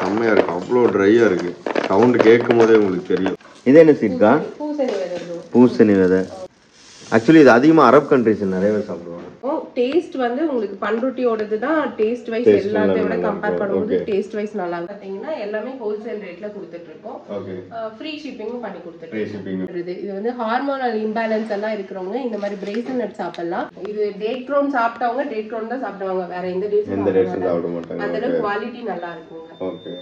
செம்மையா இருக்கு அவ்வளோ ட்ரையா இருக்கு சவுண்ட் கேட்கும் போதே உங்களுக்கு தெரியும் இது என்ன சீட்கா பூசணி விதை bro. பூசணி விதை ஆக்சுவலி இது அதிகமாக அரப் கண்ட்ரிஸ் நிறைய பேர் சாப்பிடுவாங்க டேஸ்ட் வந்து உங்களுக்கு பண்ருட்டியோடது தான் டேஸ்ட் வைஸ் Taste எல்லாத்தையும் விட நல்லா கம்பேர் இருக்கும். பண்ணும்போது Okay. டேஸ்ட் வைஸ் நல்லா இருக்கும் பார்த்தீங்கன்னா எல்லாமே ஹோல்சேல் ரேட்ல கொடுத்துட்டு இருக்கோம் ஓகே ஃப்ரீ ஷிப்பிங்கும் பண்ணி கொடுத்துட்டு ஃப்ரீ ஷிப்பிங் வருது இது வந்து ஹார்மோனல் இம்பேலன்ஸ் எல்லாம் இருக்கிறவங்க இந்த மாதிரி பிரேசன் நட் சாப்பிடலாம் இது டேட் க்ரோன் சாப்பிட்டவங்க டேட் க்ரோன் தான் சாப்பிடுவாங்க வேற எந்த எந்த டேட்ஸும் ரேட்ஸும் சாப்பிட மாட்டாங்க அந்த அளவுக்கு குவாலிட்டி நல்லா இருக்குங்க ஓகே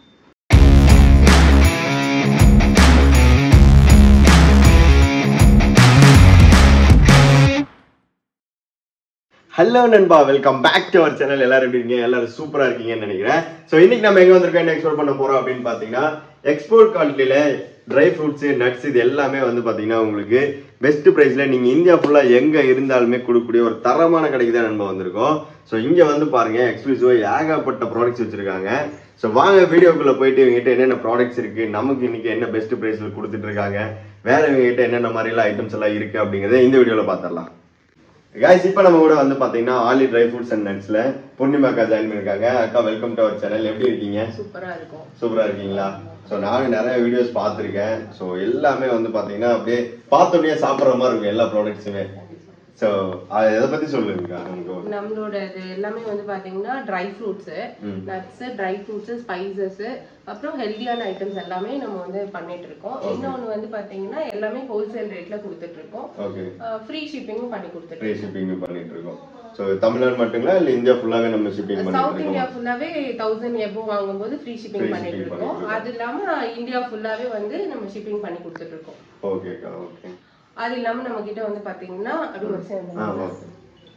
ஹலோ நண்பா welcome back to our channel எல்லாரும் எப்படி இருக்கீங்க எல்லாரும் சூப்பரா இருக்கீங்கன்னு நினைக்கிறேன் ஸோ இன்னைக்கு நம்ம எங்க வந்திருக்கோம் என்ன எக்ஸ்போர்ட் பண்ண போறோம் அப்படின்னு பாத்தீங்கன்னா எக்ஸ்போர்ட் குவாலிட்டியில ட்ரை ஃப்ரூட்ஸ் நட்ஸ் இது எல்லாமே வந்து பாத்தீங்கன்னா உங்களுக்கு பெஸ்ட் பிரைஸ்ல நீங்க இந்தியா ஃபுல்லா எங்க இருந்தாலுமே கொடுக்கக்கூடிய ஒரு தரமான கடைக்கு தான் நம்ம வந்திருக்கோம் ஸோ இங்க வந்து பாருங்க எக்ஸ்க்ளூசிவா ஏகப்பட்ட ப்ராடக்ட்ஸ் வச்சிருக்காங்க ஸோ வாங்க வீடியோக்குள்ள போயிட்டு இவங்ககிட்ட என்னென்ன ப்ராடக்ட்ஸ் இருக்கு நமக்கு இன்னைக்கு என்ன பெஸ்ட் பிரைஸ்ல கொடுத்துட்டு இருக்காங்க வேற இவங்ககிட்ட என்னென்ன மாதிரி எல்லாம் ஐட்டம்ஸ் எல்லாம் இருக்கு அப்படிங்கறத இந்த வீடியோல பாத்திரலாம் guys இப்போ நம்ம கூட வந்து பாத்தீங்கன்னா ஆலி ட்ரை ஃப்ரூட்ஸ் அண்ட் நட்ஸ்ல பூர்ணிமா அக்கா ஜாயின் பண்ணிருக்காங்க அக்கா வெல்கம் டு அவர் சேனல் எப்படி இருக்கீங்க சூப்பரா இருக்கும் சூப்பரா இருக்கீங்களா ஸோ நானும் நிறைய வீடியோஸ் பார்த்துருக்கேன் ஸோ எல்லாமே வந்து பாத்தீங்கன்னா அப்படியே பார்த்தோன்னே சாப்பிட்ற மாதிரி இருக்கும் எல்லா ப்ராடக்ட்ஸுமே ஸோ அதை எதை பத்தி சொல்லுங்கக்கா நமக்கு நம்மளோட இது எல்லாமே வந்து பாத்தீங்கன்னா dry fruits nuts dry fruits spices அப்புறம் ஹெல்தியான ஐட்டம்ஸ் எல்லாமே நம்ம வந்து பண்ணிட்டு இருக்கோம் இன்னொன்னு வந்து பாத்தீங்கன்னா எல்லாமே ஹோல்சேல் ரேட்ல கொடுத்துட்டு இருக்கோம் ஓகே ஃப்ரீ ஷிப்பிங்கும் பண்ணி கொடுத்துட்டு ஃப்ரீ ஷிப்பிங் பண்ணிட்டு இருக்கோம் ஸோ தமிழ்நாடு மட்டுங்களா இல்லை இந்தியா ஃபுல்லாவே நம்ம ஷிப்பிங் பண்ணிட்டு சவுத் இருக்கோம் இந்தியா ஃபுல்லாவே தௌசண்ட் எபோ வாங்கும்போது ஃப்ரீ ஷிப்பிங் Free பண்ணிட்டு shipping இருக்கோம் அது இல்லாம இந்தியா ஃபுல்லாவே வந்து நம்ம ஷிப்பிங் பண்ணி கொடுத்துட்டு இருக்கோம் ஓகேக்கா ஓகே அது இல்லாம நம்ம கிட்ட வந்து பாத்தீங்கன்னா அப்படி ஒரு நிமிஷம் ஆ இருங்க. ஓகே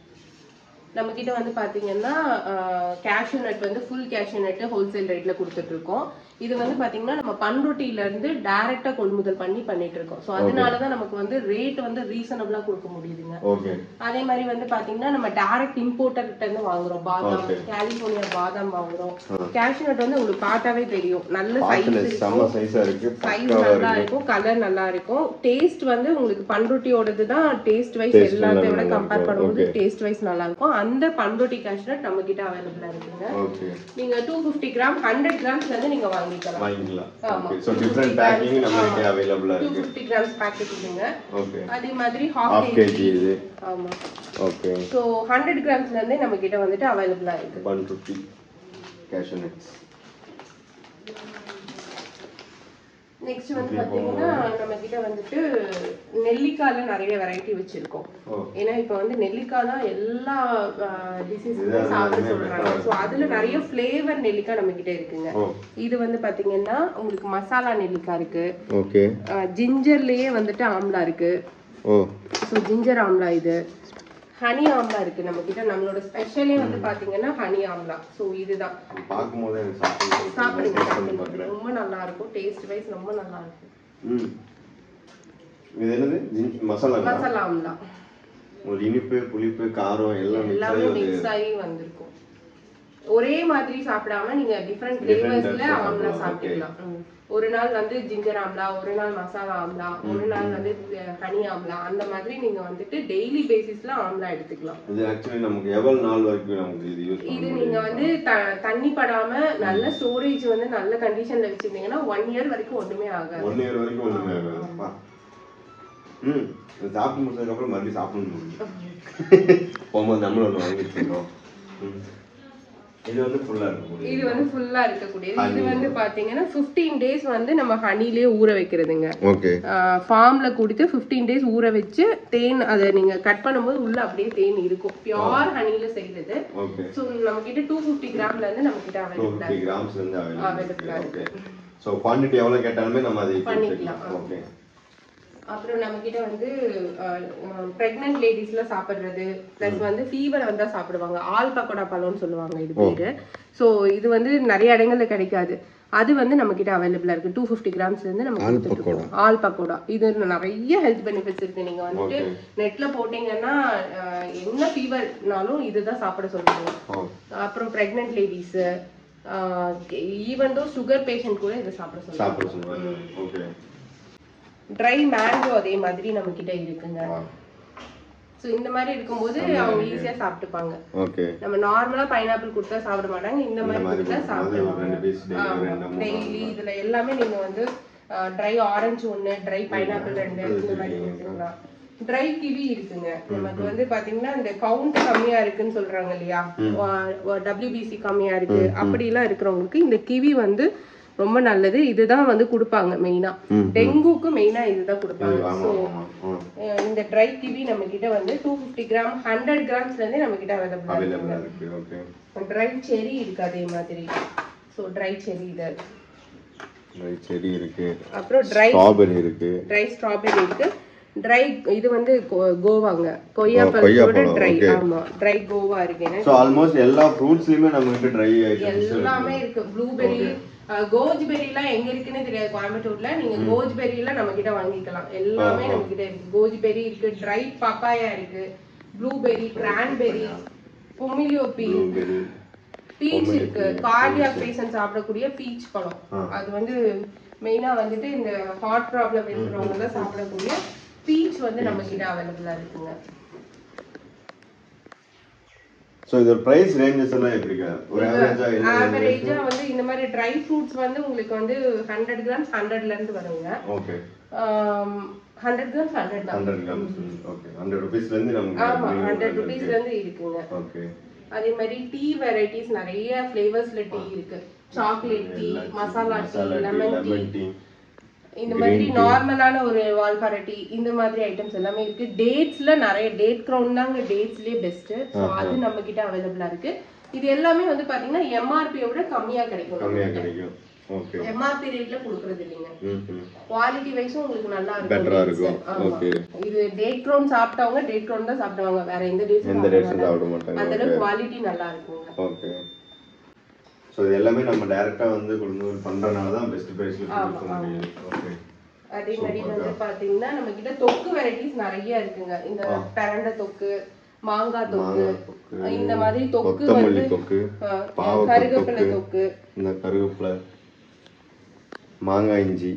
நம்ம கிட்ட வந்து பாத்தீங்கன்னா கேஷ்யூ நட் வந்து ஃபுல் கேஷ்யூ நட் ஹோல்சேல் ரேட்ல கொடுத்துட்டு இருக்கோம் இது வந்து பாத்தீங்கன்னா நம்ம பண்ருட்டில இருந்து டைரக்டா கொள்முதல் பண்ணி பண்ணிட்டு இருக்கோம் சோ அதனாலதான் நமக்கு வந்து ரேட் வந்து ரீசனபிளா கொடுக்க முடியுதுங்க ஓகே அதே மாதிரி வந்து பாத்தீங்கன்னா நம்ம டைரக்ட் இம்போர்ட்டர் கிட்ட இருந்து வாங்குறோம் பாதாம் Okay. கலிபோர்னியா பாதாம் வாங்குறோம் கேஷ்யூ நட் வந்து உங்களுக்கு பார்த்தாவே தெரியும் நல்ல பாத்துல சைஸ் செம்ம சைஸா இருக்கு சைஸ் பக்காவா நல்லா இருக்கு இருக்கும் கலர் நல்லா இருக்கும் டேஸ்ட் வந்து உங்களுக்கு பண்ருட்டியோடது தான் டேஸ்ட் வைஸ் Taste எல்லாத்தையும் விட நல்லா கம்பேர் இருக்கும். பண்ணும்போது Okay. டேஸ்ட் வைஸ் நல்லா இருக்கும் அந்த பண்ருட்டி கேஷ்நட் நம்ம கிட்ட அவைலபிளா இருக்குங்க ஓகே நீங்க டூ பிப்டி கிராம் ஹண்ட்ரட் கிராம்ஸ்ல இருந்து நீங்க வாங்கிக்கலாம் வாங்கிக்கலாம் ஆமா. ஓகே ஸோ டிஃப்ரெண்ட் பேக்கிங் நம்ம கிட்ட அவைலபிளா டூ இருக்கு பிப்டி கிராம்ஸ் பேக்கெட் இதுங்க ஓகே அதே மாதிரி ஹாஃப் ஹாஃப் கேஜி இது ஆமா ஓகே ஸோ ஹண்ட்ரட் கிராம்ஸ்ல இருந்தே நம்ம கிட்ட வந்துட்டு அவைலபிளா இருக்கு one fifty cashew nuts next வந்து பாத்தீங்கன்னா நம்ம கிட்ட வந்துட்டு நெல்லிக்காயில நிறைய வெரைட்டி வச்சிருக்கோம் ஓ ஏன்னா இப்ப வந்து நெல்லிக்காய் தான் எல்லா டிசீஸுமே இதுதான் சாப்பிட எல்லாருமே சொல்றாங்க ஸோ அதுல நிறைய ஃபிளேவர் நெல்லிக்காய் நம்ம கிட்ட இருக்குங்க ஓ இது வந்து பாத்தீங்கன்னா உங்களுக்கு மசாலா நெல்லிக்காய் இருக்கு ஓகே ஜிஞ்சர்லயே வந்துட்டு ஆம்லா இருக்கு ஓ ஸோ ஜிஞ்சர் ஆம்லா இது ஹனி ஆம்லா இருக்கு நம்ம கிட்ட நம்மளோட ஸ்பெஷலே வந்து பாத்தீங்கன்னா ஹனி ஆம்லா ஸோ இதுதான் பார்க்கும்போது எனக்கு சாப்பிட்டு சாப்பிடுங்க டேஸ்ட் பண்ணி சாப்பிடுங்க. பார்க்குறேன் ரொம்ப நல்லா இருக்கும் டேஸ்ட் வைஸ் ரொம்ப நல்லா இருக்கும் ம் இது என்னது ஜின்- மசாலா மசாலா ஆம்லா ஒரு இனிப்பு புளிப்பு காரம் எல்லாம் mix எல்லாமே ஆகி வந்து மிக்ஸ் ஆகி வந்திருக்கும் ஒரே மாதிரி சாப்பிடாம நீங்க டிஃப்ரெண்ட் Different ஃபிளேவர்ஸ்ல types of ஆம்லா ஆம்லா, சாப்பிட்டுக்கலாம் ம். ஒரு நாள் வந்து ஜிஞ்சர் ஆம்லா ஒரு நாள் மசாலா ஆம்லா ஒரு நாள் வந்து ஹனி ஆம்லா அந்த மாதிரி நீங்க வந்துட்டு டெய்லி பேசிஸ்ல ஆம்லா எடுத்துக்கலாம் இது ஆக்சுவலி நமக்கு எவ்வளவு நாள் வரைக்கும் நமக்கு இது யூஸ் இது பண்ண நீங்க முடியும் வந்து த- தண்ணி படாம நல்ல ஸ்டோரேஜ் வந்து நல்ல கண்டிஷன்ல வச்சிருந்தீங்கன்னா ஒன் இயர் வரைக்கும் ஒண்ணுமே ஆகாது ஒன் இயர் வரைக்கும் ஒண்ணுமே ஆகாதுப்பா ம் இது சாப்பிட்டு முடிச்சதுக்கு அப்புறம் மறுபடியும் சாப்பிடணும் போகும்போது நம்மளும் ஒன்று வாங்கி வச்சிருக்கோம் ம். இது வந்து ஃபுல்லா இருக்கும் இது வந்து ஃபுல்லா இருக்கக்கூடியது இது வந்து பாத்தீங்கன்னா 15 டேஸ் வந்து நம்ம ஹனிலேயே ஊற வைக்கிறதுங்க ஓகே ஃபார்ம்ல கொடுத்து 15 டேஸ் ஊற வச்சு தேன் அதை நீங்க கட் பண்ணும்போது உள்ள அப்படியே தேன் இருக்கும் பியோர் ஹனில செய்தது ஓகே ஸோ நம்ம கிட்ட டூ ஃபிஃப்டி கிராம்ல இருந்து நம்ம கிட்ட டூ அவைலபிள் ஃபிஃப்டி கிராம்ஸ் வந்து Available available ah okay so quantity எவ்வளோ கேட்டாலுமே நம்ம அதை பண்ணிக்கலாம். ஓகே அப்புறம் நம்ம கிட்ட வந்து பிரெக்னென்ட் லேடிஸ்ல சாப்பிடுறது பிளஸ் வந்து ஃபீவர் வந்தா சாப்பிடுவாங்க ஆல் பக்கோடா பழம்னு சொல்லுவாங்க இது பேரு ஸோ இது வந்து நிறைய இடங்கள்ல கிடைக்காது அது வந்து நம்ம கிட்ட அவைலபிளா இருக்கு டூ ஃபிஃப்டி கிராம்ஸ்ல இருந்து நம்ம ஆல் கொடுத்துட்டு இருக்கோம். ஆல் பக்கோடா இது நிறைய ஹெல்த் பெனிஃபிட்ஸ் இருக்கு நீங்க வந்துட்டு நெட்ல போட்டீங்கன்னா அஹ், என்ன ஃபீவர்னாலும் இதுதான் சாப்பிட சொல்லுவாங்க ஓ அப்புறம் pregnant ladies even though sugar patient கூட இதை சாப்பிட சொல்லுவாங்க சாப்பிட சொல்லுவாங்க ஓகே ட்ரை மேங்கோ அதே மாதிரி நம்ம கிட்ட இருக்குங்க ஸோ ஸோ இந்த மாதிரி இருக்கும்போது அவங்க ஈஸியா சாப்பிட்டுப்பாங்க ஓகே நம்ம நார்மலா பைனாப்பிள் கொடுத்தா சாப்பிட மாட்டாங்க இந்த மாதிரி மாதிரி கொடுத்தா கொடுக்கும்போது ஒரு ரெண்டு piece daily ஒரு ரெண்டு, சாப்பிடுவாங்க மூணு டெய்லி இதுல எல்லாமே நீங்க வந்து ட்ரை ஆரஞ்சு ஒண்ணு ட்ரை பைனாப்பிள் ரெண்டு இந்த மாதிரி கொடுத்துக்கலாம் ட்ரை கிவி இருக்குங்க நமக்கு வந்து பாத்தீங்கன்னா இந்த கவுண்ட் கம்மியா இருக்குன்னு சொல்றாங்க இல்லையா டபிள்யூபிசி கம்மியா இருக்கு அப்படிலாம் இருக்கிறவங்களுக்கு இந்த கிவி வந்து ரொம்ப நல்லது இதுதான் வந்து கொடுப்பாங்க மெயினா டெங்குக்கு மெயினா இதுதான் கொடுப்பாங்க ஸோ ஆமா ஆமா இந்த ட்ரை கிவி நம்ம கிட்ட வந்து டூ ஃபிஃப்டி கிராம் ஹண்ட்ரட் கிராம்ஸ்ல இருந்தே நம்ம கிட்ட அவைலபிள் அவைலபிளா இருக்கு ஓகே ட்ரை செரி இருக்கு அதே மாதிரி ஸோ ட்ரை செரி இது செடி இருக்கு அப்புறம் ட்ரை ஸ்ட்ராபெரி இருக்கு ட்ரை ஸ்ட்ராபெரி இருக்கு ட்ரை இது வந்து கோ- கோவாங்க கொய்யா பழத்தோட கொய்யாப்பழம், ட்ரை okay. ஆமா ட்ரை கோவா இருக்கு ஸோ ஆல்மோஸ்ட் எல்லா ஃப்ரூட்ஸ்லயுமே நம்ம கிட்ட ட்ரை ஐட்டம்ஸ் எல்லாமே இருக்கு ப்ளூபெரி கோஜ்பெரி எல்லாம் எங்க இருக்குன்னு தெரியாது கோயம்புத்தூர்ல நீங்க கோஜ்பெரி எல்லாம் நம்ம கிட்ட வாங்கிக்கலாம் எல்லாமே நம்ம கிட்ட இருக்கு கோஜ்பெரி இருக்கு ட்ரை பப்பாயா இருக்கு ப்ளூபெரி கிரான்பெரி பொமிலியோபி ப்ளூபெரி பீச் இருக்கு கார்டியாக் பேஷண்ட் சாப்பிடக்கூடிய பீச் பழம் அது வந்து மெயினா வந்துட்டு இந்த ஹார்ட் ப்ராப்ளம் இருக்கிறவங்க எல்லாம் சாப்பிடக்கூடிய பீச் வந்து நம்ம கிட்ட அவைலபிளா இருக்குங்க ஸோ இதோட ப்ரைஸ் ரேஞ்சஸ் எல்லாம் எப்படிங்க ஒரு ஆவரேஜா என்ன ஆவரேஜா வந்து இந்த மாதிரி ட்ரை ஃப்ரூட்ஸ் வந்து உங்களுக்கு வந்து ஹண்ட்ரட் கிராம்ஸ் ஹண்ட்ரட்ல இருந்து வருங்க ஓகே ஹண்ட்ரட் கிராம்ஸ் ஹண்ட்ரட் தான் ஹண்ட்ரட் கிராம்ஸ் ஓகே ஹண்ட்ரட் ருபீஸ்ல இருந்து ஆமா நமக்கு ஹண்ட்ரட் ருபீஸ்ல இருந்து இருக்குங்க ஓகே அதே மாதிரி டீ வெரைட்டிஸ் நிறைய ஃபிளேவர்ஸ்ல டீ இருக்கு chocolate tea masala tea lemon tea lemon tea இந்த மாதிரி நார்மலான ஒரு வால்பாறை டீ இந்த மாதிரி ஐட்டம்ஸ் எல்லாமே இருக்கு டேட்ஸ்ல நிறைய டேட் கிரவுண்ட் தாங்க டேட்ஸ்லயே பெஸ்ட் ஸோ அது நம்ம கிட்ட அவைலபிளா இருக்கு இது எல்லாமே வந்து பாத்தீங்கன்னா எம்ஆர்பியை விட கம்மியா கிடைக்கும் கம்மியா கிடைக்கும் ஓகே எம்ஆர்பி ரேட்ல கொடுக்கறது இல்லைங்க ம் ம் குவாலிட்டி வைஸும் உங்களுக்கு நல்லா இருக்கும் பெட்டரா dates. இருக்கும் ஆமா. ஓகே இது டேட் க்ரௌன் சாப்பிட்டவங்க டேட் க்ரௌன் தான் சாப்பிடுவாங்க வேற எந்த டேட்ஸும் எந்த ரேட்ஸும் சாப்பிட மாட்டாங்க அந்த அளவுக்கு குவாலிட்டி நல்லா இருக்குங்க ஓகே ஸோ இது எல்லாமே நம்ம டைரக்டா வந்து கொண்டு பண்றதுனால தான் பெஸ்ட் ப்ரைஸ்ல கொடுக்க முடியும் ஓகே அதே மாதிரி வந்து பாத்தீங்கன்னா நம்ம கிட்ட தொக்கு வெரைட்டிஸ் நிறைய இருக்குங்க இந்த பிரண்ட தொக்கு மாங்காய் தொக்கு தொக்கு, இந்த மாதிரி தொக்கு கொத்தமல்லி வந்து தொக்கு அஹ், பாவக்காய் கருவேப்பிலை தொக்கு. தொக்கு இந்த கருவேப்பிலை மாங்காய் இஞ்சி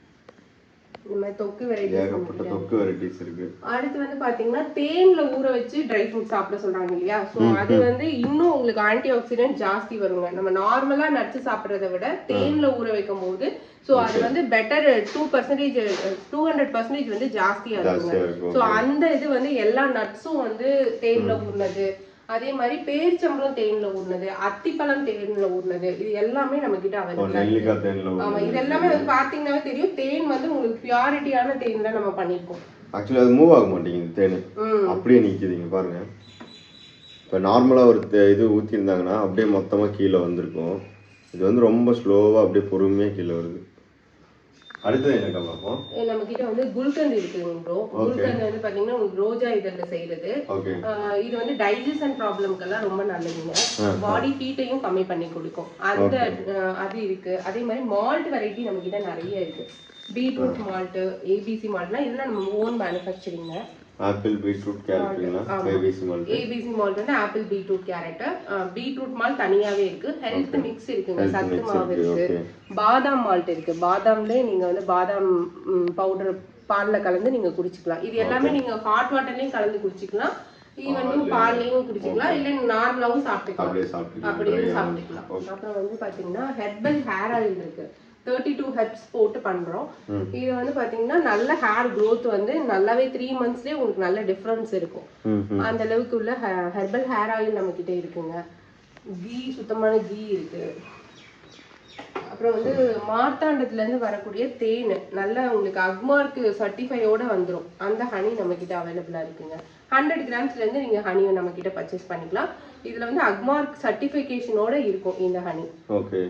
இந்த மாதிரி தொக்கு வெரைட்டிஸ் ஏகப்பட்ட தொக்கு வெரைட்டிஸ் இருக்கு அடுத்து வந்து பாத்தீங்கன்னா தேன்ல ஊற வச்சு ட்ரை ஃப்ரூட் சாப்பிட சொல்றாங்க இல்லையா சோ அது வந்து இன்னும் உங்களுக்கு ஆன்டி ஆக்சிடென்ட் ஜாஸ்தி வருங்க நம்ம நார்மலா நட்ஸ் சாப்பிடுறத விட தேன்ல ஊற வைக்கும் போது சோ அது வந்து better two percentage two hundred percentage வந்து ஜாஸ்தியா இருக்குங்க ஜாஸ்தியா இருக்கும் சோ அந்த இது வந்து எல்லா நட்ஸும் வந்து தேன்ல ஊறினது அதே மாதிரி பேரிச்சம்பளம் தேன்ல ஊறினது அத்திப்பழம் தேன்ல ஊறினது இது எல்லாமே நம்ம கிட்ட அவைலபிள் நெல்லிக்காய் தேன்ல ஆமா இது எல்லாமே வந்து பாத்தீங்கன்னாவே தெரியும் தேன் வந்து உங்களுக்கு பியூரிட்டியான தேன் தான் நம்ம பண்ணிருக்கோம் ஆக்சுவலி அது மூவ் ஆக மாட்டேங்குது தேன் ம் அப்படியே நிக்குதுங்க பாருங்க இப்போ நார்மலாக ஒரு தே- இது ஊற்றிருந்தாங்கன்னா அப்படியே மொத்தமாக கீழே வந்திருக்கும் இது வந்து ரொம்ப ஸ்லோவாக அப்படியே பொறுமையாக கீழே வருது அடுத்தது என்னக்கா பார்ப்போம் நம்ம கிட்ட வந்து குல்கந்த் இருக்குங்க ப்ரோ குல்கந்த் வந்து பாத்தீங்கன்னா உங்களுக்கு ரோஜா இதழ்ல செய்யறது ஓகே ஆஹ் இது வந்து டைஜஷன் ப்ராப்ளம்க்கெல்லாம் ரொம்ப நல்லதுங்க பாடி ஹீட்டையும் கம்மி பண்ணி கொடுக்கும் அந்த ஆஹ் அது இருக்கு அதே மாதிரி மால்ட் வெரைட்டி நம்ம கிட்ட நிறைய இருக்கு பீட்ரூட் மால்ட் ஏபிசி மால்ட்னா இதெல்லாம் நம்ம ஓன் மேனுஃபேக்சரிங்க ஆப்பிள் பீட்ரூட் கேரட்டுங்களா பேபிசி மாதிரி ஏபிசி மால்ட் வந்து apple beetroot carrot beetroot malt தனியாவே இருக்கு ஹெல்த் மிக்ஸ் இருக்குங்க சத்து மாவு இருக்கு பாதாம் மால்ட் இருக்கு பாதாம்லயே நீங்க வந்து பாதாம் பவுடர் பால்ல கலந்து நீங்க குடிச்சுக்கலாம் இது எல்லாமே நீங்க ஹாட் வாட்டர்லயும் கலந்து குடிச்சுக்கலாம் ஈவன் பால்லயும் குடிச்சுக்கலாம் இல்ல நார்மலாவும் சாப்பிட்டுக்கலாம் அப்படியே சாப்பிட்டு அப்படியே சாப்பிட்டுக்கலாம் அப்புறம் வந்து பாத்தீங்கன்னா ஹெர்பல் ஹேர் ஆயில் இருக்கு தேர்ட்டி டூ ஹெர்ப்ஸ் போட்டு பண்றோம் இது வந்து பாத்தீங்கன்னா நல்ல ஹேர் growth வந்து நல்லாவே த்ரீ மந்த்ஸ்லயே உங்களுக்கு நல்ல டிஃபரன்ஸ் இருக்கும் ம் அந்த அளவுக்கு உள்ள ஹெர்பல் ஹேர் ஆயில் நம்ம கிட்ட இருக்குங்க கீ சுத்தமான கீ இருக்கு அப்புறம் வந்து மார்த்தாண்டத்துல இருந்து வரக்கூடிய தேன் நல்ல உங்களுக்கு அக்மார்க் சர்டிஃபையோட வந்துரும் அந்த ஹனி நம்ம கிட்ட அவைலபிளா இருக்குங்க ஹண்ட்ரட் கிராம்ஸ்ல இருந்து நீங்க ஹனியை நம்ம கிட்ட பர்ச்சேஸ் பண்ணிக்கலாம் இதுல வந்து அக்மார்க் சர்டிஃபிகேஷனோட இருக்கும் இந்த ஹனி ஓகே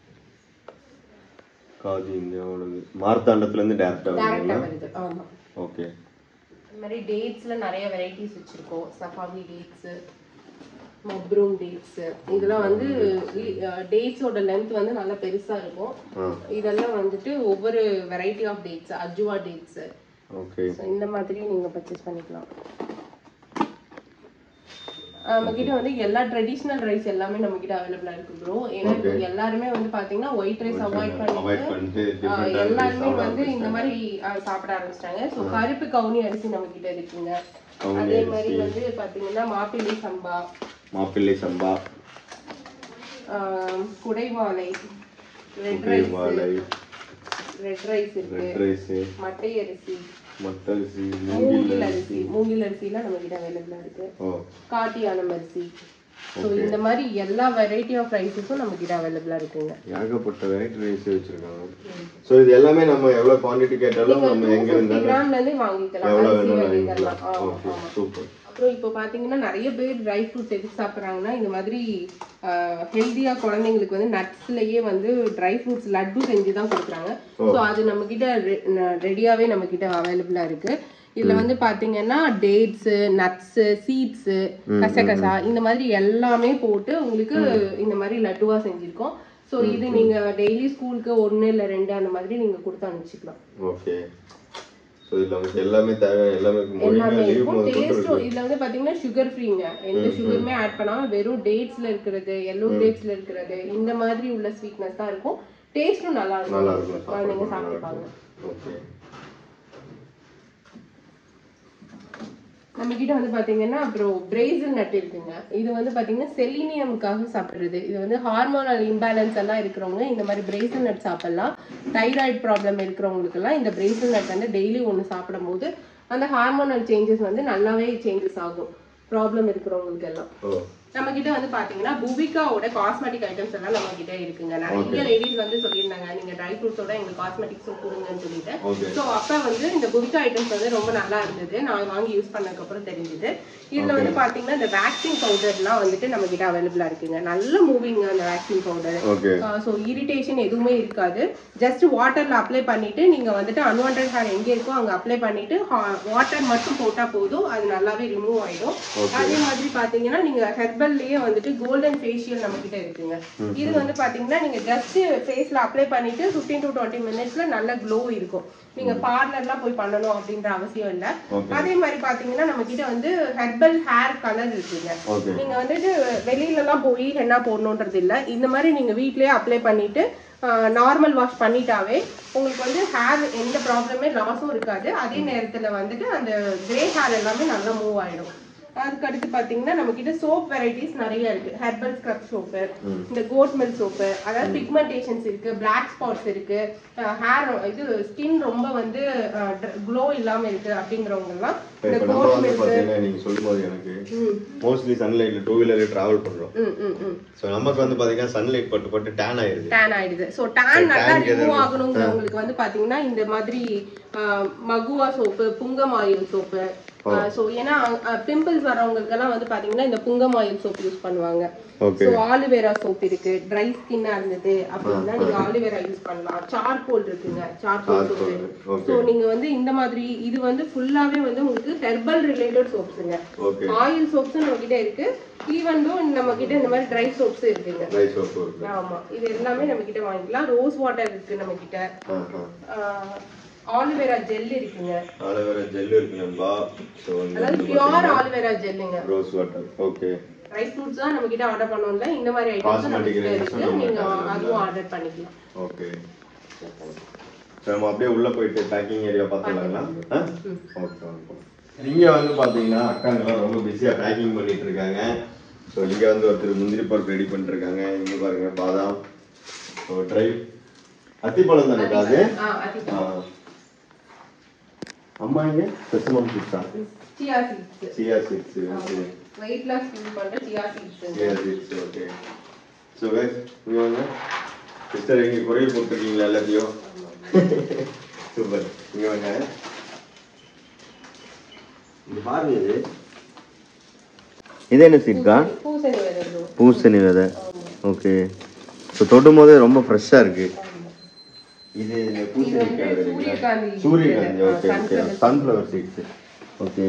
காஜி இந்தியாவோடது மார்த்தாண்டத்துலேருந்து டேரக்டாக டேரக்டா வருது ஆமா ஓகே இந்த மாதிரி டேட்ஸ்ல நிறைய வெரைட்டிஸ் வச்சிருக்கோம் சஃபாவி டேட்ஸ் மப்ரூம் டேட்ஸ் இதெல்லாம் வந்து டேட்ஸோட லென்த் வந்து நல்லா பெருசா இருக்கும் ஆ இதெல்லாம் வந்துட்டு ஒவ்வொரு variety of dates Ajwa dates okay இந்த மாதிரி நீங்க பர்ச்சேஸ் பண்ணிக்கலாம் நம்ம கிட்ட வந்து எல்லா ட்ரெடிஷ்னல் ரைஸ் எல்லாமே நம்ம கிட்ட அவைலபிளா இருக்கு ப்ரோ ஏன்னா இப்போ எல்லாருமே வந்து பாத்தீங்கன்னா ஒயிட் ரைஸ் அவாய்ட் அவாய்ட் பண்ணிட்டு பண்ணிட்டு ஆஹ் டிஃப்ரெண்டான எல்லாருமே வந்து இந்த மாதிரி ஆஹ் சாப்பிட ஆரம்பிச்சிட்டாங்க ஸோ கருப்பு கவுனி அரிசி நம்ம கிட்ட இருக்குங்க கவுனி அதே மாதிரி வந்து பாத்தீங்கன்னா மாப்பிள்ளை சம்பா மாப்பிள்ளை சம்பா ஆஹ் குடைவாழை ரெட் ரைஸ் வாழை ரெட் ரைஸ் இருக்கு ரெட் ரைஸு மட்டை அரிசி மட்டரிசி மூங்கில் அரிசி மூங்கில் அரிசிலாம் நம்ம கிட்ட அவைலபிளா இருக்கு ஓ காட்டியானம் அரிசி ஸோ இந்த மாதிரி எல்லா வெரைட்டி ஆஃப் ரைஸஸும் நம்ம கிட்ட அவைலபிளா இருக்குங்க ஏகப்பட்ட வெரைட்டி ரைஸ் வச்சிருக்காங்க ஸோ இது எல்லாமே நம்ம எவ்வளோ குவாண்டிட்டி கேட்டாலும் நம்ம எங்க ஃபிஃப்டி இருந்தாலும் கிராம்ல இருந்து வாங்கிக்கலாம் எவ்வளோ அரிசி வேணாலும் வகைகள்லாம் வாங்கிக்கலாம் ஆமா ஓகே ஆமா சூப்பர் அப்புறம் இப்போ பாத்தீங்கன்னா நிறைய பேர் ட்ரை ஃப்ரூட்ஸ் எதுக்கு சாப்பிட்றாங்கன்னா இந்த மாதிரி ஹெல்த்தியா குழந்தைங்களுக்கு வந்து நட்ஸ்லயே வந்து ட்ரை ஃப்ரூட்ஸ் லட்டு செஞ்சு தான் கொடுக்குறாங்க ஸோ அது நம்ம கிட்ட ரெடியாவே நம்ம கிட்ட அவைலபிளா இருக்கு இதுல வந்து பாத்தீங்கன்னா டேட்ஸ் நட்ஸ் சீட்ஸ் கசகசா இந்த மாதிரி எல்லாமே போட்டு உங்களுக்கு இந்த மாதிரி லட்டுவா செஞ்சிருக்கோம் ஸோ இது நீங்க டெய்லி ஸ்கூலுக்கு ஒண்ணு இல்ல ரெண்டு அந்த மாதிரி நீங்க கொடுத்து அனுப்பிச்சிக்கலாம் ஓகே ஸோ இதில் நமக்கு எல்லாமே தேவை எல்லாமே எல்லாமே லீவ் இருக்கும் முதல் கொண்டு டேஸ்ட்டும் இதுல வந்து பாத்தீங்கன்னா சுகர் ஃப்ரீங்க எந்த சுகருமே ஆட் பண்ணாம வெறும் டேட்ஸ்ல இருக்கிறது எல்லோ டேட்ஸ்ல இருக்கிறது இந்த மாதிரி உள்ள ஸ்வீட்னஸ் தான் இருக்கும் டேஸ்டும் நல்லா நல்லா இருக்கும் இருக்கும் குழந்தைங்க சாப்பிட நல்லா சாப்பிட்டுப்பாங்க இருக்கும் ஓகே நம்ம கிட்ட வந்து பாத்தீங்கன்னா அப்புறம் பிரேசில் நட் இருக்குங்க இது வந்து பாத்தீங்கன்னா செலினியமுக்காக சாப்பிடுறது இது வந்து ஹார்மோனல் இம்பேலன்ஸ் எல்லாம் இருக்கிறவங்க இந்த மாதிரி பிரேசில் நட் சாப்பிடலாம் தைராய்டு ப்ராப்ளம் இருக்கிறவங்களுக்கு எல்லாம் இந்த பிரேசில் நட் வந்து டெய்லி ஒன்று சாப்பிடும் போது அந்த ஹார்மோனல் சேஞ்சஸ் வந்து நல்லாவே சேஞ்சஸ் ஆகும் ப்ராப்ளம் இருக்கிறவங்களுக்கு எல்லாம் ஓ நம்ம கிட்ட வந்து பாத்தீங்கன்னா புவிகாவோட காஸ்மெட்டிக் ஐட்டம்ஸ் எல்லாம் நம்ம கிட்ட இருக்குங்க நிறைய லேடிஸ் வந்து சொல்லியிருந்தாங்க நீங்க ட்ரை ஃப்ரூட்ஸோட எங்களுக்கு காஸ்மெட்டிக்ஸும் கொடுங்கன்னு சொல்லிட்டு ஓகே ஸோ அப்ப வந்து இந்த புவிகா ஐட்டம்ஸ் வந்து ரொம்ப நல்லா இருந்தது நான் வாங்கி யூஸ் பண்ணதுக்கு அப்புறம் தெரிஞ்சது இதுல வந்து பாத்தீங்கன்னா இந்த வேக்சின் பவுடர்லாம் வந்துட்டு நம்ம கிட்ட அவைலபிளா இருக்குங்க நல்ல மூவிங் அந்த waxing powder okay so irritation எதுவுமே இருக்காது ஜஸ்ட் வாட்டர்ல அப்ளை பண்ணிட்டு நீங்க வந்துட்டு அன்வான்ட் ஹேர் எங்க இருக்கோ அங்க அப்ளை பண்ணிட்டு வாட்டர் மட்டும் போட்டா போதும் அது நல்லாவே ரிமூவ் ஆயிடும் அதே மாதிரி பாத்தீங்கன்னா நீங்க ஹெர்பல்லயே வந்துட்டு கோல்டன் ஃபேஷியல் நம்ம கிட்ட இருக்குங்க இது வந்து பாத்தீங்கன்னா நீங்க ஜஸ்ட் ஃபேஸ்ல அப்ளை பண்ணிட்டு 15 டு டுவெண்ட்டி மினிட்ஸ்ல நல்ல க்ளோ இருக்கும் நீங்க பார்லர்லாம் போய் பண்ணணும் அப்படின்ற அவசியம் இல்ல அதே மாதிரி பாத்தீங்கன்னா நம்ம கிட்ட வந்து ஹெர்பல் ஹேர் கலர் இருக்குங்க ஓகே நீங்க வந்துட்டு வெளியில எல்லாம் போய் என்ன போடணுன்றது இல்ல இந்த மாதிரி நீங்க வீட்லயே அப்ளை பண்ணிட்டு நார்மல் வாஷ் பண்ணிட்டாவே உங்களுக்கு வந்து ஹேர் எந்த ப்ராப்ளமே லாஸும் இருக்காது அதே நேரத்துல வந்துட்டு அந்த கிரே ஹேர் எல்லாமே நல்லா மூவ் ஆயிடும் அதுக்கு அடுத்து பாத்தீங்கன்னா நம்ம கிட்ட சோப் வெரைட்டிஸ் நிறைய இருக்கு ஹெர்பல் ஸ்க்ரப் சோப்பு இந்த கோட் மில்க் சோப்பு அதாவது பிக்மெண்டேஷன்ஸ் இருக்கு பிளாக் ஸ்பாட்ஸ் இருக்கு ஹேர் இது ஸ்கின் ரொம்ப வந்து க்ளோ இல்லாம இருக்கு அப்படிங்கிறவங்க எல்லாம் இந்த இப்போ நம்ம கோட் வந்து மில்க் பார்த்தீங்கன்னா நீங்கள் சொல்லும்போது எனக்கு மோஸ்ட்லி சன்லைட்டில் டூ வீலரில் ட்ராவல் பண்ணுறோம் ம் ம் ம் ஸோ நமக்கு வந்து பார்த்தீங்கன்னா சன்லைட் பட்டு பட்டு டேன் ஆயிருது டேன் ஆயிடுது ஸோ டேன் நல்லா ரிமூவ் ஆகணுங்கிறவங்களுக்கு வந்து பாத்தீங்கன்னா இந்த மாதிரி ஆஹ், மகுவா சோப்பு புங்கம் ஆயில் சோப்பு ஸோ ஏன்னா பிம்பிள்ஸ் வரவங்களுக்கு எல்லாம் வந்து பாத்தீங்கன்னா இந்த புங்கம் ஆயில் சோப் யூஸ் பண்ணுவாங்க ஓகே ஸோ ஆலிவேரா சோப் இருக்கு ட்ரை ஸ்கின்னா இருந்தது அப்படின்னா நீங்க ஆலிவேரா யூஸ் பண்ணலாம் சார்கோல் இருக்குங்க சார்கோல் சோப்பு ஓகே ஸோ நீங்க வந்து இந்த மாதிரி இது வந்து ஃபுல்லாவே வந்து உங்களுக்கு ஹெர்பல் ரிலேட்டட் சோப்ஸுங்க ஓகே ஆயில் சோப்ஸும் நம்ம கிட்ட இருக்கு ஈவன் தோ நம்ம கிட்ட இந்த மாதிரி ட்ரை சோப்ஸ் இருக்குங்க ட்ரை சோப்பு இருக்கு ஆமா இது எல்லாமே நம்ம கிட்ட வாங்கிக்கலாம் ரோஸ் வாட்டர் இருக்கு நம்ம கிட்ட ஆ ஆ ஆலிவேரா ஜெல் இருக்குங்க ஆலோவேரா ஜெல் இருக்கு நண்பா ஸோ அதாவது பியூர் ஆலிவேரா ஜெல்லுங்க rose water okay dry fruits தான் நம்ம கிட்ட ஆர்டர் பண்ணோம்ல இந்த மாதிரி ஐட்டம்ஸ் நம்ம Cosmetic கிட்ட items இருக்கு நம்ம நீங்க கிட்ட அதுவும் ஆர்டர் பண்ணிக்கலாம் ஓகே ஸோ நம்ம அப்படியே உள்ள போயிட்டு பேக்கிங் ஏரியா பார்த்துலாங்களா ஓகே ஓகே இங்க வந்து பாத்தீங்கன்னா அக்காங்கெல்லாம் ரொம்ப பிஸியா பேக்கிங் பண்ணிட்டு இருக்காங்க ஸோ இங்க வந்து ஒருத்தர் முந்திரி பருப்பு ரெடி பண்ணிட்டு இருக்காங்க இங்க பாருங்க பாதாம் ஸோ ட்ரை அத்திப்பழம் தானே அது ஆ அது ஆ. அம்மா இங்க பெசமம் சீட்ஸா chia seeds chia seeds okay weight loss feel பண்ற chia seeds chia seeds okay so guys இங்க வாங்க சிஸ்டர் இங்க குறைய போட்டுருக்கீங்களா எல்லாத்தையும் சூப்பர் இங்க வாங்க இங்க பாருங்க இது இது என்ன சீட்கா பூசணி விதை bro. பூசணி விதை ஓகே ஸோ தொடும் போதே ரொம்ப ஃப்ரெஷ்ஷாக இருக்கு இது இந்த பூசணிக்காய் இது வந்து விதைங்களா? சூரியகாந்தி சூரியகாந்தி விதை. Okay ah, okay sunflower sunflower seeds okay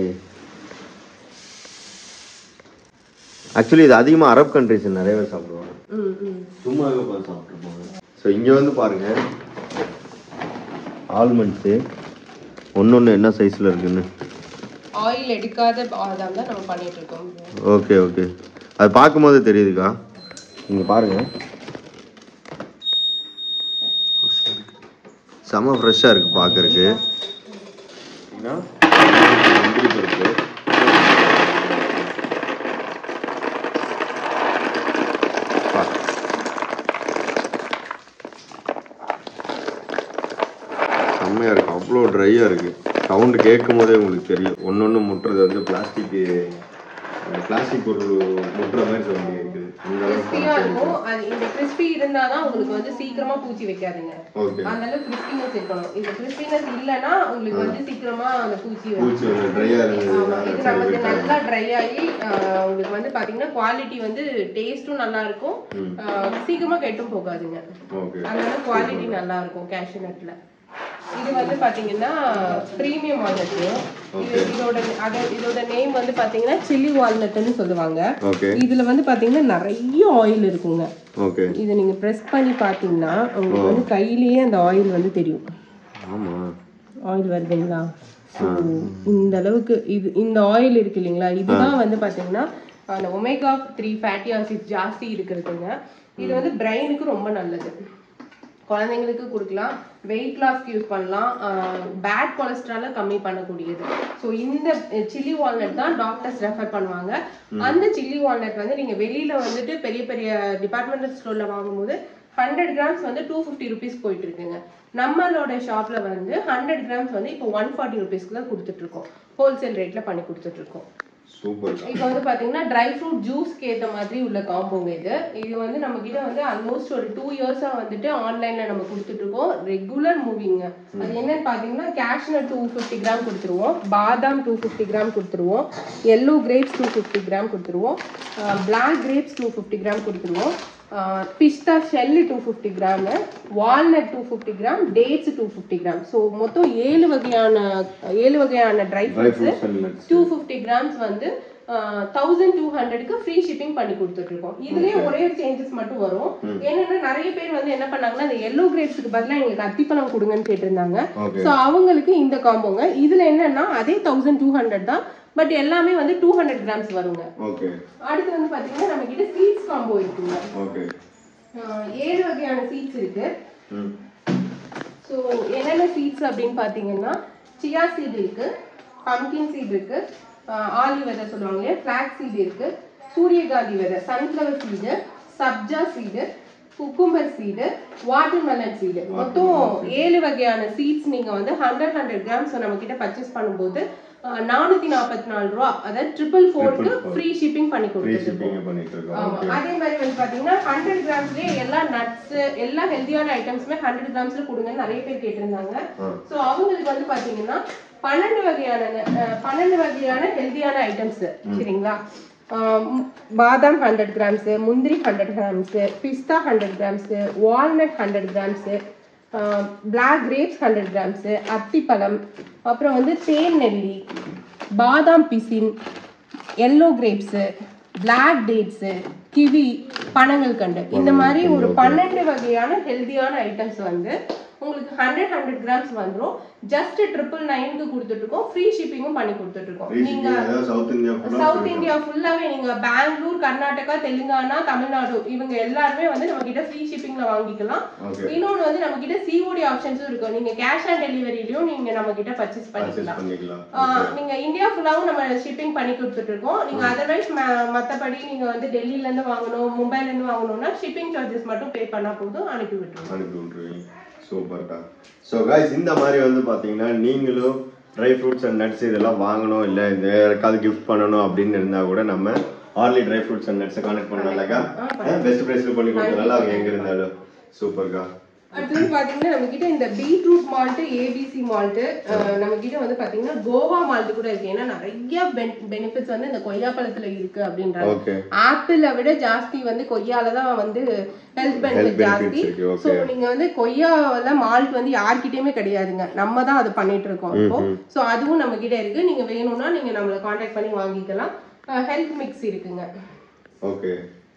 actually இது அதிகமாக அரப் கண்ட்ரிஸ் நிறைய பேர் சாப்பிடுவாங்க ம் ம் சும்மா பார்த்து சாப்பிட்ருப்பாங்க ஸோ இங்கே வந்து பாருங்க ஆல்மண்ட்ஸு ஒன்று ஒன்று என்ன சைஸில் இருக்குன்னு ஆயில் எடுக்காத பாதாம் தான் நம்ம பண்ணிட்டு இருக்கோம் ஓகே ஓகே அது பார்க்கும்போது தெரியுதுக்கா இங்கே பாருங்க செம ஃப்ரெஷ்ஷாக இருக்குது பார்க்கறக்கு முந்திரி பருப்பு பா. செம்மையா இருக்கு அவ்வளோ ட்ரையாக இருக்கு சவுண்டு கேட்கும் போதே உங்களுக்கு தெரியும் ஒன்று ஒன்று முட்டுறது வந்து பிளாஸ்டிக் பிளாஸ்டிக் பொருள் முட்டுற மாதிரி சவுண்டு கேட்குது இந்த அளவுக்கு கிறிஸ்பியா இருக்கும் அது இந்த கிறிஸ்பி இருந்தாதான் உங்களுக்கு வந்து சீக்கிரமா பூச்சி வைக்காதுங்க ஓகே அந்த அளவுக்கு கிறிஸ்பினஸ் இருக்கணும் இந்த கிறிஸ்பினஸ் இல்லைன்னா உங்களுக்கு வந்து சீக்கிரமா அந்த பூச்சி வரும் பூச்சி வந்து ட்ரையாக ஆமா, இது நமக்கு இருந்தது நல்லா ட்ரை ஆகி ஆஹ், உங்களுக்கு வந்து பாத்தீங்கன்னா குவாலிட்டி வந்து டேஸ்டும் நல்லா இருக்கும் ஆஹ், சீக்கிரமா கெட்டும் போகாதுங்க ஓகே அதனால குவாலிட்டி நல்லா இருக்கும் கேஷ்யூ நட்ல இது வந்து பாத்தீங்கன்னா பிரீமியம் வால்நட் இது இதோட அத இதோட நேம் வந்து பாத்தீங்கன்னா சில்லி வால்நட்னு சொல்லுவாங்க ஓகே இதுல வந்து பாத்தீங்கன்னா நிறைய ஆயில் இருக்குங்க ஓகே இதை நீங்க பிரஸ் பண்ணி பாத்தீங்கன்னா உங்களுக்கு வந்து கையிலேயே அந்த ஆயில் வந்து தெரியும் ஆமாம் ஆயில் வருதுங்களா ஸோ இந்த அளவுக்கு இது இந்த ஆயில் இருக்கு இல்லைங்களா இதுதான் வந்து பாத்தீங்கன்னா அந்த ஒமேகா த்ரீ ஃபேட்டி ஆசிட் ஜாஸ்தி இருக்கிறதுங்க இது வந்து பிரெயினுக்கு ரொம்ப நல்லது குழந்தைங்களுக்கு கொடுக்கலாம் வெயிட் லாஸ்க்கு யூஸ் பண்ணலாம் பேட் கொலஸ்ட்ரால கம்மி பண்ணக்கூடியது ஸோ இந்த சில்லி வால்நட் தான் டாக்டர்ஸ் ரெஃபர் பண்ணுவாங்க அந்த சில்லி வால்நட் வந்து நீங்க வெளியில வந்துட்டு பெரிய பெரிய டிபார்ட்மெண்டல் ஸ்டோர்ல வாங்கும்போது ஹண்ட்ரட் கிராம்ஸ் வந்து டூ ஃபிஃப்டி ருபீஸ் போயிட்டு இருக்குங்க நம்மளோட ஷாப்ல வந்து ஹண்ட்ரட் கிராம்ஸ் வந்து இப்போ ஒன் ஃபார்ட்டி ருபீஸ்க்கு தான் கொடுத்துட்டு இருக்கோம் ஹோல்சேல் ரேட்ல பண்ணி கொடுத்துட்டு இருக்கோம் சூப்பர் இப்போ வந்து பாத்தீங்கன்னா ட்ரை ஃப்ரூட் ஜூஸ்க்கு ஏத்த மாதிரி உள்ள காம்போங்க இது இது வந்து நம்ம கிட்ட வந்து ஆல்மோஸ்ட் ஒரு டூ இயர்ஸா வந்துட்டு ஆன்லைன்ல நம்ம கொடுத்துட்டு இருக்கோம் ரெகுலர் மூவிங்க அது என்னன்னு பாத்தீங்கன்னா கேஷ்நட் டூ ஃபிஃப்டி கிராம் கொடுத்துருவோம் பாதாம் டூ ஃபிஃப்டி கிராம் கொடுத்துருவோம் yellow grapes two fifty gram கொடுத்துருவோம் black grapes two fifty gram கொடுத்துருவோம் பிஸ்தா shell two fifty gram walnut two fifty gram dates two fifty gram so மொத்தம் ஏழு வகையான ஏழு வகையான dry dry fruits fruits and nuts two fifty grams வந்து thousand two ஹண்ட்ரட்க்கு ஃப்ரீ ஷிப்பிங் பண்ணி கொடுத்துட்டு இருக்கோம் இதுலயே ஒரே ஒரு சேஞ்சஸ் மட்டும் வரும் என்னன்னா நிறைய பேர் வந்து என்ன பண்ணாங்கன்னா அந்த எல்லோ கிரேப்ஸ்க்கு பதிலா எங்களுக்கு அத்திப்பழம் கொடுங்கன்னு கேட்டிருந்தாங்க ஓகே ஸோ அவங்களுக்கு இந்த காம்போங்க இதுல என்னன்னா அதே தௌசண்ட் டூ ஹண்ட்ரட் தான் பட் எல்லாமே வந்து டூ ஹண்ட்ரட் கிராம்ஸ் வருங்க ஓகே அடுத்து வந்து பாத்தீங்கன்னா நம்ம கிட்ட சீட்ஸ் காம்போ இருக்குங்க ஓகே ஆஹ் ஏழு வகையான சீட்ஸ் இருக்கு ம் ஸோ என்னென்ன சீட்ஸ் அப்படின்னு பார்த்தீங்கன்னா சியா சீட் இருக்கு பம்கின் சீட் இருக்கு ஆஹ் ஆலி விதை சொல்லுவாங்க இல்லையா ஃபிளாக் சீட் இருக்கு சூரியகாந்தி விதை சன்ஃப்ளவர் சீடு சப்ஜா seed cucumber seed watermelon seed மொத்தம் ஏழு வகையான சீட்ஸ் நீங்க வந்து ஹண்ட்ரட் ஹண்ட்ரட் கிராம்ஸ் நம்ம கிட்ட பர்ச்சேஸ் பண்ணும்போது நானூத்தி நாற்பத்தி நாலு ரூபா அதாவது ட்ரிபிள் ஃபோருக்கு ஃப்ரீ ஷிப்பிங் பண்ணி ஃப்ரீ கொடுத்துருக்கோம் ஷிப்பிங் பண்ணிட்டு இருக்கோம் ஆமா. அதே மாதிரி வந்து பாத்தீங்கன்னா ஹண்ட்ரட் கிராம்ஸ்லயே எல்லா நட்ஸ் எல்லா ஹெல்தியான ஐட்டம்ஸுமே ஹண்ட்ரட் கிராம்ஸ்ல கொடுங்கன்னு நிறைய பேர் கேட்டிருந்தாங்க ஆ. சோ அவங்களுக்கு வந்து பாத்தீங்கன்னா பன்னெண்டு வகையான அஹ், பன்னெண்டு வகையான ஹெல்தியான ஐட்டம்ஸ் சரிங்களா ஆஹ் பாதாம் ஹண்ட்ரட் கிராம்ஸ் முந்திரி ஹண்ட்ரட் கிராம்ஸ் பிஸ்தா hundred grams walnut hundred grams black grapes hundred grams அத்திப்பழம் அப்புறம் வந்து தேன் நெல்லி பாதாம் பிசின் yellow grapes black dates kiwi பனங்கள் கண்டு இந்த மாதிரி ஒரு பன்னெண்டு வகையான ஹெல்தியான ஐட்டம்ஸ் வந்து உங்களுக்கு ஹண்ட்ரட் ஹண்ட்ரட் கிராம்ஸ் வந்துரும் ஜஸ்ட் ட்ரிபிள் நைனுக்கு கொடுத்துட்டு இருக்கோம் ஃப்ரீ ஷிப்பிங்கும் பண்ணி கொடுத்துட்டு இருக்கோம் ஃப்ரீ நீங்க ஷிப்பிங் அதாவது சவுத் இந்தியா ஃபுல்லா சவுத் இந்தியா ஃபுல்லாவே நீங்க பெங்களூர் கர்நாடகா தெலுங்கானா தமிழ்நாடு இவங்க எல்லாருமே வந்து நம்ம கிட்ட ஃப்ரீ ஷிப்பிங்ல வாங்கிக்கலாம் ஓகே இன்னொன்னு வந்து நம்ம கிட்ட சிஓடி ஆப்ஷன்ஸும் இருக்கும் நீங்க கேஷ் ஆன் டெலிவரிலயும் நீங்க நம்ம கிட்ட பர்ச்சேஸ் பண்ணிக்கலாம் பர்ச்சேஸ் பண்ணிக்கலாம் ஆஹ் நீங்க இந்தியா ஃபுல்லாவும் நம்ம ஷிப்பிங் பண்ணி கொடுத்துட்டு இருக்கோம் நீங்க அதர்வைஸ் மத்தபடி நீங்க வந்து டெல்லில இருந்து வாங்கணும் மும்பைல இருந்து வாங்கணும்னா ஷிப்பிங் சார்ஜஸ் மட்டும் பே பண்ணா போதும் அனுப்பி விட்டுருவோம் அனுப்பி விட்ருவீங்க சூப்பர்டா ஸோ guys இந்த மாதிரி வந்து பார்த்தீங்கன்னா நீங்களும் ட்ரை ஃப்ரூட்ஸ் அண்ட் நட்ஸ் இதெல்லாம் வாங்கணும் இல்லை இந்த யாருக்காவது கிஃப்ட் பண்ணணும் அப்படின்னு இருந்தால் கூட நம்ம ஆர்லி ட்ரை ஃப்ரூட்ஸ் அண்ட் நட்ஸை கான்டெக்ட் பண்ணலாம்லக்கா பெஸ்ட் ப்ரைஸில் பண்ணி கொடுத்துடலாம் அவங்க எங்கே இருந்தாலும் சூப்பர்க்கா அடுத்தது பாத்தீங்கன்னா நம்ம கிட்ட இந்த பீட்ரூட் மால்ட் ஏபிசி மால்ட் நம்ம கிட்ட வந்து பாத்தீங்கன்னா கோவா மால்ட் கூட இருக்கு ஏன்னா நிறைய பெனிஃபிட்ஸ் வந்து இந்த கொய்யாப்பழத்துல இருக்கு அப்படின்றாங்க ஓகே ஆப்பிளை விட ஜாஸ்தி வந்து கொய்யால தான் வந்து ஹெல்த் பெனிஃபிட் benefits ஜாஸ்தி இருக்கு, okay. ஸோ நீங்க வந்து கொய்யால மால்ட் வந்து யார்கிட்டயுமே கிடையாதுங்க நம்ம தான் அது பண்ணிட்டு இருக்கோம் இப்போ ஸோ அதுவும் நம்ம கிட்ட இருக்கு நீங்க வேணும்னா நீங்க நம்மள காண்டாக்ட் பண்ணி வாங்கிக்கலாம் ஹெல்த் மிக்ஸ் இருக்குங்க ஓகே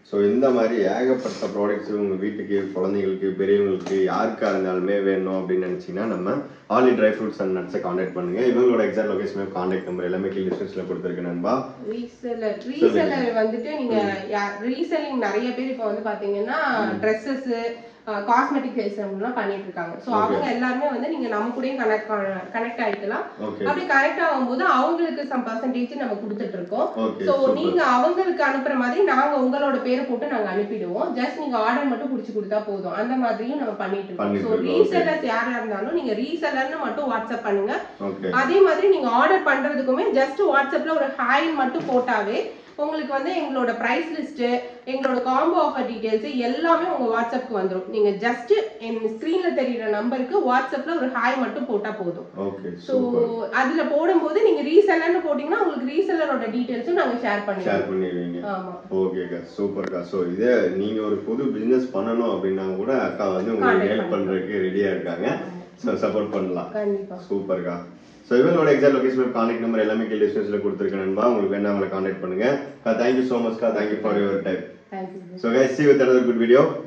ஸோ இந்த மாதிரி ஏகப்பட்ட ப்ராடக்ட்ஸ் உங்கள் வீட்டுக்கு குழந்தைங்களுக்கு பெரியவங்களுக்கு யாருக்காக இருந்தாலுமே வேணும் அப்படின்னு நினச்சிங்கன்னா நம்ம ஆலி ட்ரை ஃப்ரூட்ஸ் அண்ட் நட்ஸை காண்டாக்ட் பண்ணுங்க இவங்களோட எக்ஸாக்ட் லொகேஷன் காண்டாக்ட் நம்பர் எல்லாமே கீழே டிஸ்கிரிப்ஷனில் கொடுத்துருக்கேன் நண்பா ரீசெல்லர் ரீசெல்லர் வந்துட்டு நீங்க ரீசெல்லிங் நிறைய பேர் இப்போ வந்து பாத்தீங்கன்னா ட்ரெஸ்ஸஸ் காஸ்மெட்டிக் எல்லாம் பண்ணிட்டு இருக்காங்க சோ அவங்க எல்லாருமே வந்து நீங்க நம்ம கூடயும் கனெக்ட் கனெக்ட் ஆயிக்கலாம் ஓகே அப்படி கனெக்ட் ஆகும்போது அவங்களுக்கு சம் பர்சன்டேஜ் நம்ம கொடுத்துட்டு இருக்கோம் ஓகே சோ நீங்க அவங்களுக்கு அனுப்புற மாதிரி நாங்க உங்களோட பேரை போட்டு நாங்க அனுப்பிடுவோம் ஜஸ்ட் நீங்க ஆர்டர் மட்டும் புடிச்சு கொடுத்தா போதும் அந்த மாதிரியும் நம்ம பண்ணிட்டு இருக்கோம் பண்ணிட்டு சோ இருக்கோம், okay. ரீசெல்லர்ஸ் யாரா இருந்தாலும் நீங்க ரீசெல்லர்னு மட்டும் வாட்ஸ்அப் பண்ணுங்க ஓகே அதே மாதிரி நீங்க ஆர்டர் பண்றதுக்குமே ஜஸ்ட் வாட்ஸ்அப்ல ஒரு ஹாய் மட்டும் போட்டாவே உங்களுக்கு வந்து எங்களோட பிரைஸ் லிஸ்ட் எங்களோட காம்போ ஆஃபர் டீடைல்ஸ் எல்லாமே உங்க வாட்ஸ்அப்க்கு வந்துரும் நீங்க ஜஸ்ட் என் ஸ்கிரீன்ல தெரியுற நம்பருக்கு வாட்ஸ்அப்ல ஒரு ஹாய் மட்டும் போட்டா போதும் ஓகே ஸோ அதுல போடும்போது நீங்க ரீசெல்லர்னு போட்டீங்கன்னா உங்களுக்கு ரீசெல்லரோட டீடைல்ஸும் நாங்க ஷேர் பண்ணிடுவோம் ஷேர் பண்ணிடுவீங்க ஆமா ஓகேக்கா சூப்பர்க்கா ஸோ இதே நீங்க ஒரு புது பிசினஸ் பண்ணணும் அப்படின்னா கூட அக்கா வந்து உங்களுக்கு Contact ஹெல்ப் பண்றதுக்கு ரெடியா இருக்காங்க ஸோ சப்போர்ட் பண்ணலாம் கண்டிப்பா சூப்பர்க்கா ஸோ இவங்களோட எக்ஸாக்ட் லொகேஷன் கான்டாக்ட் நம்பர் எல்லாமே கீழே டிஸ்கிரிப்ஷனில் கொடுத்துருக்கேன் நண்பா உங்களுக்கு வேணா அவங்களை கான்டாக்ட் பண்ணுங்க தேங்க்யூ ஸோ மச்க்கா thank you for your time thank you so guys see with another good video